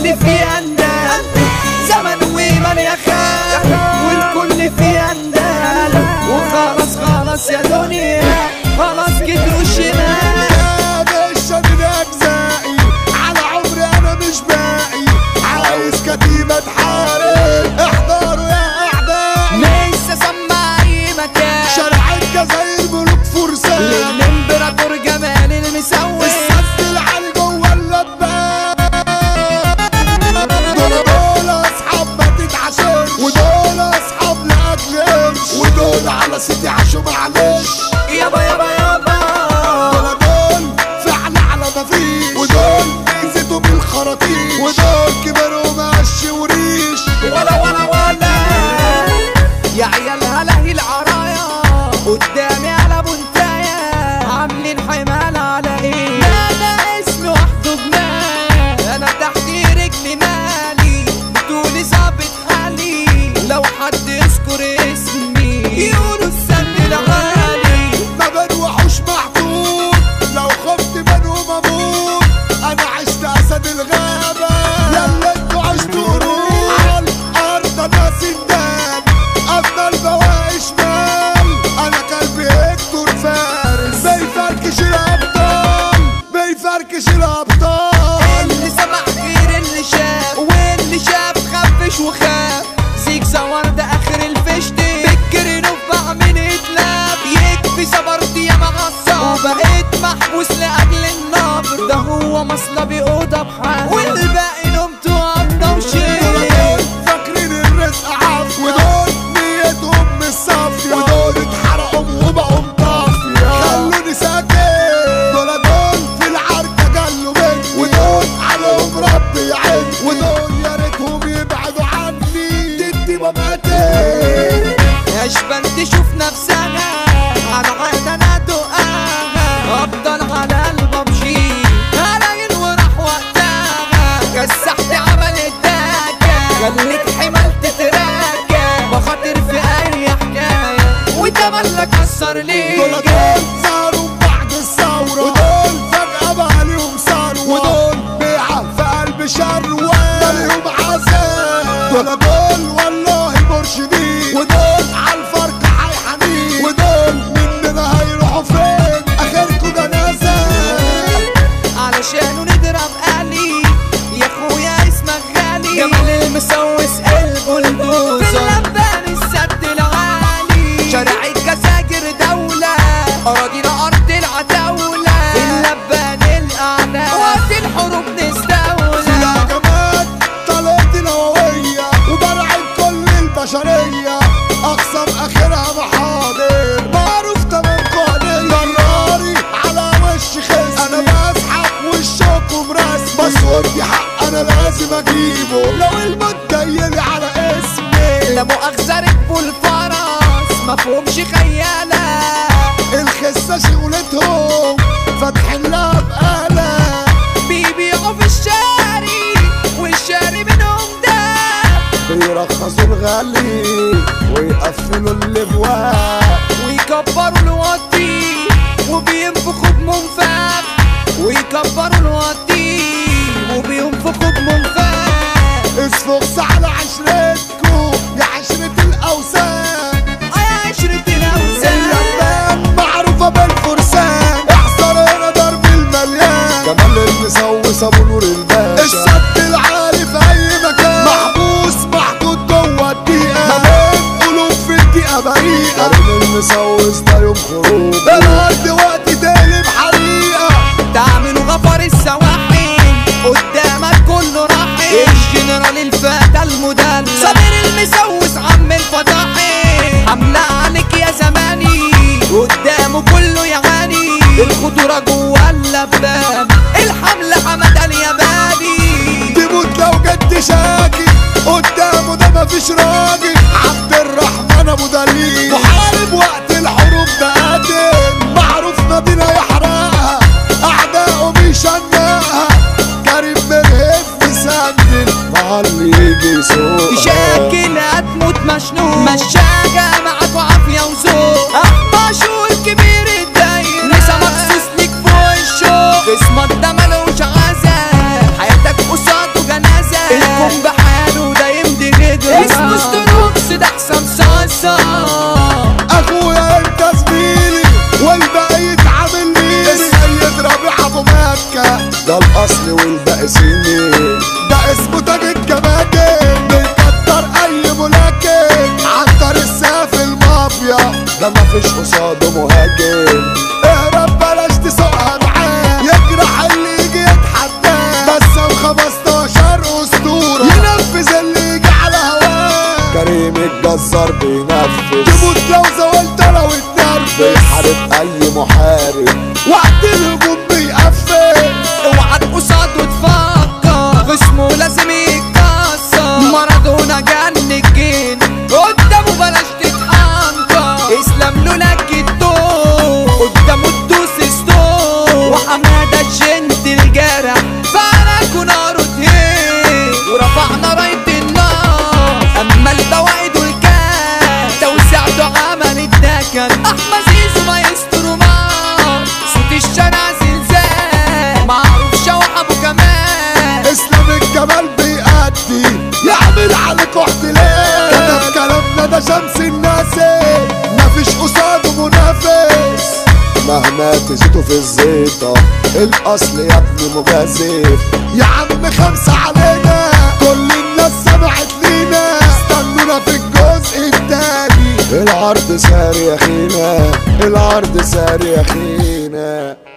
والكل في اندال زمن ومن يخاف والكل في اندال وخلاص خلاص يا دنيا خلاص كتروا الشمال انا الشديد اجزائي على عمري انا مش باقي عايز كتيبة تحارب احضروا يا اعداء لسه سمع اي مكان شارع الجزائر ملوك فرسان للامبراطور جمال المسوي السد العالي جوه اللبان دول دول اصحاب ما تتعشرش ودول اصحاب لاجل قرش ودول على سيدي عاشوا معلش يابا يابا يابا دول دول فعل على ما فيش ودول نزلوا بالخراطيش ودول كبروا ماشي وريش ولا ولا ولا يا عيال هلاهي العرايا قدامي على بنتايا عاملين حمال على ايه لا انا اسمي وحده جمال انا تحت رجلي مالي بتقولي ظابط حالي لو حد يذكر اسمي يقولوا السد العالي ما بين وحوش محدود لو خفت منهم اموت انا عشت اسد الغابة يلا انتوا عشتوا قرود على الارض انا سندان افضل بواقي شمال انا قلبي هيكتور فارس بيفركش الابطال بيفركش الابطال اللي سمع غير اللي شاف واللي شاف خفش وخاف زيك زور ده اخر الفشتي فكر نفع من اتلاب يكفي صبرت يا معصب وبقيت محبوس لاجل النبر ده هو مصلبي اوضه بحال والباقي نمت وقضى دول وشيء فاكرين الرزق عافية ودول نيتهم مش صافية ودول اتحرقوا وبقوا مطافية خلوني ساكت دول دول في العركة جلوا مني ودول عليهم ربي يعين ودول يا ريتهم يبعدوا عني دي مماتت اشبن تشوف نفسها على عاد انا دقاها افضل على الببجي هلاقي وراح وقتها كسحت عملت داكا خليك حمل تتراكا بخاطر في اي حكايه وتملك كسر دول ليك دول صاروا بعد الثورة ودول فجأة بقى ليهم ثروة ودول بيعة في قلب شروة ده ليهم عذاب دول دول والله مرشدين ودول عالفرق حيحنين ودول مننا هيروحوا فين اخركوا جنازة علشانه نضرب آلي يا اخويا اسمك غالي جمال المسوس قلبه البوزة لبان السد العالي شارع الجزائر دولة أراضينا أرض العتاولة اللبان الأعلى وقت الحروب يا نستولى جماعة طلعت نووية وبرعب كل البشرية أقسم آخرها محاضر معروف تمام قانية جراري على وش خس أنا بسحب والشوك ومرسم بس ودي حق أنا لازم أجيبه لو الموت جايلي على اسمي لا مؤاخذة ركبوا الفرس مفهومش خيالة الخسة شغلتهم فاتحين لها بقالة بيبيعوا في الشاري والشاري منهم ده بيرخصوا الغالي ويقفلوا الابواب ويكبروا الوطي وبينفخوا بمنفاخ ويكبروا الوطي وبينفخوا بمنفاخ اسفقس على عشرتكو يا عشرة الأوسان يا عشرة الأوزان اللبان معروفة بالفرسان احذر هنا ضرب المليان كمال المسوس ابو نور الباشا السد العالي في اي مكان محبوس محدود جوه الدقيقة ما بين قلوب في الدقيقة بريئة كريم المسوس ده يوم خروج الارض وقت تقلب حريقة تعملوا غفر السواحل قدامك كله راحل الجنرال الفتى المدلل صابر المسوس عم الفضاحل حملة عليك يا زماني قدامه كله يعاني الخطورة جوه اللبان الحملة حمد الياباني تموت لو جد شاكي قدامه ده مفيش راجل عبد الرحمن ابو دليل محارب وقت الحروب ده قاتل معروف مدينة يحرقها اعدائه بيشنقها كريم مرهف مسندل مع اللي يجي يسوقها شاكل هتموت مشنوق مشاجة معاك وعافية وذوق أحمشور كبير الدايرة لسه مخصوص ليك فوق الشوق اسمك ده ملوش عزا حياتك قصاده جنازة ده مفيش قصاده مهاجم اهرب بلاش تسوقها معاه يجرح اللي يجي يتحداه بس ال 15 اسطوره ينفذ اللي يجي على هواه كريم الجزار بينفذ تموت لو زولت لو اتنرفز بيحارب اي محارب وقت الهجوم بيقفل اوعى قصاده تفكر خصمه لازم يتكسر مارادونا جن الجن قدامه بلاش تتحنكر اسلام لولاك الدور قدامه تدوس ستور وحماده الجنت الجرح فعلك ناره تهين ورفعنا رايه النار اما البواعد والكاس توسعته عمل الدكن احمد زيزو مايسترو مار صوت الشارع زلزال معروف شوح ابو كمال اسلام الجمال بيأدي يعمل عليك احتلال كتب كلامنا ده شمس الناس مفيش قصاده منافس مهما تزيدوا في الزيطة الأصل يا ابني مجازف يا عم خمسة علينا كل الناس سمعت لينا استنونا في الجزء التاني العرض ساري يا خينا العرض ساري يا خينا